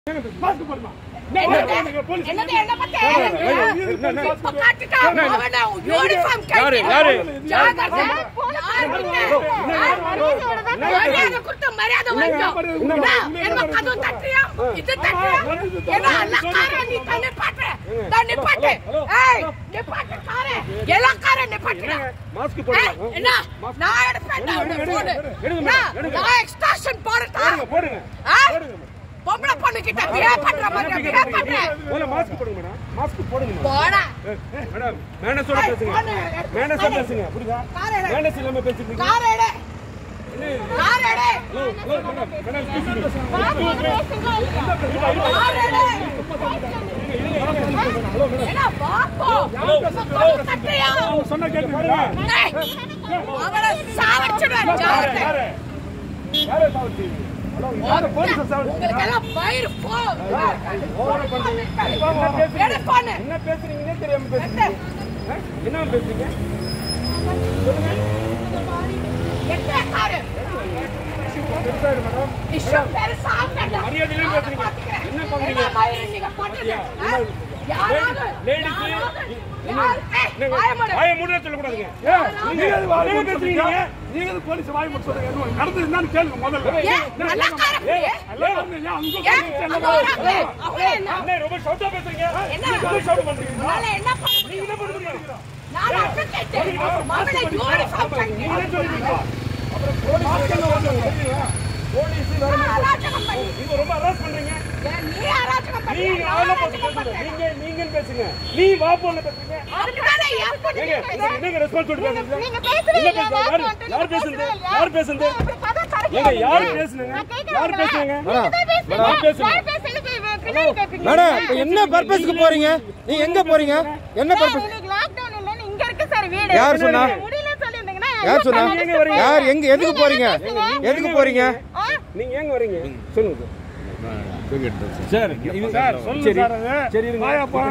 Mask போடுமா என்னது? என்னது என்ன பத்தி? இப்ப காட்டுட்டான். அவன uniform யாரு? கட்டி. யாரு? ஜாகிரதை. யாருக்கிட்ட? மரியாதை கொடுத்து மரியாதை வாங்கிக்கோ. என்ன? என்ன கதவு தட்டுறியா? இது தட்டுறியா? என்ன எல்லா காரையும் நீ தான் நிப்பாட்டு. தான் நிப்பாட்டு. ஏய், நிப்பாட்டு காரை. எல்லா காரையும் நிப்பாட்டுடா. மாஸ்க் ஏய், போடுங்க என்ன? நான் எடுப்பேன்டா உன்னை எடுங்க, phone. எடுங்க, என்ன? எடுங்க. நான் extortion போடட்டா? போடுங்க போடுங்க ஆ? போடுங்க பொம்பளை பொண்ணுகிட்ட behave பண்ற மாதிரி behave பண்றேன். முதல்ல மாஸ்க் போடுங்க மேடம் மாஸ்க் போடுங்க மேடம் போடா. மேடம் மேனஸோட ஏய், பேசுங்க போடு. மேனஸோட பேசுங்க புரியுதா காரை எடு. மேனஸ் இல்லாம பேசிட்டு இருக்கீங்க காரை எடு. காரை எடு. ஹலோ ஹலோ மேடம் மேடம் பேசுங்க காரை எடு. என்ன பாப்போ? இப்ப கதவு தட்டுறியா? சொன்னா கேட்டுங்களா டேய், அவனை சாவடிச்சிடுவேன், ஜாகிரதை. யாரு யாரு சாவடி உங்களுக்கு எல்லாம் வயிறு போ. எடு phone. என்ன பேசுறீங்கன்னே தெரியாம பேசுறீங்க ஆ? என்ன பேசுறீங்க எட்டு காரு. பெருசாரு மேடம் இஷ்டம் பெருசா ஆகட்டும். மரியாதை இல்லாம பேசுறீங்க என்ன பண்றீங்க என்ன வயிறு நீங்க போட்டது? ஆ? யாராவது, லேடிஸ் யாராவது, யார்- ஏய், வாயை மூடு. வாய மூட சொல்லக்கூடாதுங்க நீங்க எது வாய் என்ன மூட பேசுறீங்க சொல்றீங்க? நீங்க எது போலீஸ் வாய் மூட சொல்றீங்க என்ன நடந்தது என்னன்னு கேளுங்க முதல்ல ஏன், நல்லா காரை பிடி. எல்லாம் வந்து ஏன் அங்க ஏன், போலீஸ் அங்க எல்லாம் வராங்களே, அவங்க என்ன? என்ன ரொம்ப ஷவுட்டா பேசுறீங்க என்ன? ரொம்ப ஷவுட் பண்றீங்க உன்னால என்ன பண்ண முடியும்? என்ன பண்ணுறீங்க நான் advocate. மகளை uniform கட்டி. நீங்களே சொல்றீங்க அப்புறம் போலீஸ் எல்லாம் வருவாங்க. போலீஸ் வேற நான் அராஜகம் பண்ணி. நீங்க ரொம்ப அரஸ்ட் பண்றீங்க ஏன் நீ அராஜகம் பண்ணி? நீங்க நான் ஆள அராஜகம் பேசுங்க பண்ணேன். நீங்க நீங்க பேசுங்க நீ வா போல பேசுங்க அதுக்குதானே என் பொண்ணு ஏங்க கேக்குது. என்னங்க ரெஸ்பான்சிபிலிட்டி பேசுறீங்க நீங்க பேசுறீங்க என்ன இல்லையா? பேசுறீங்க? யாரு- வாக்கு யார் வந்து பேசுறது? பேசுறீங்க யார் பேசுறது? அப்புறம் கதை திறக்க ஏங்க யார் மாட்டீங்க. பேசுனங்க நான் கேட்கிறேன் யார் உங்களை. பேசுனங்க நீங்க தான் பேசுறீங்க. யார் பேசுனங்க? யார் பேசுறீங்க? பின்னாடி கேட்பீங்க. மேடம் இப்ப என்ன பர்பஸ்க்கு போறீங்க நீங்க எங்க போறீங்க என்ன சார், பர்பஸ் இன்னைக்கு lockdown இல்லைன்னு இங்க இருக்கு சார் வீடு. யார் சொன்னா? முடியல சொல்லியிருந்தீங்கன்னா யார் சொன்னா எங்க எங்க வரீங்க? யார் எங்க எதுக்கு போறீங்க எதுக்கு போறீங்க ஆ? நீங்க எங்க வரீங்க சொல்லுங்க சார் இது சார் சொல்லுங்க சரி. சார் அது. சரி இருங்க வாயா போ.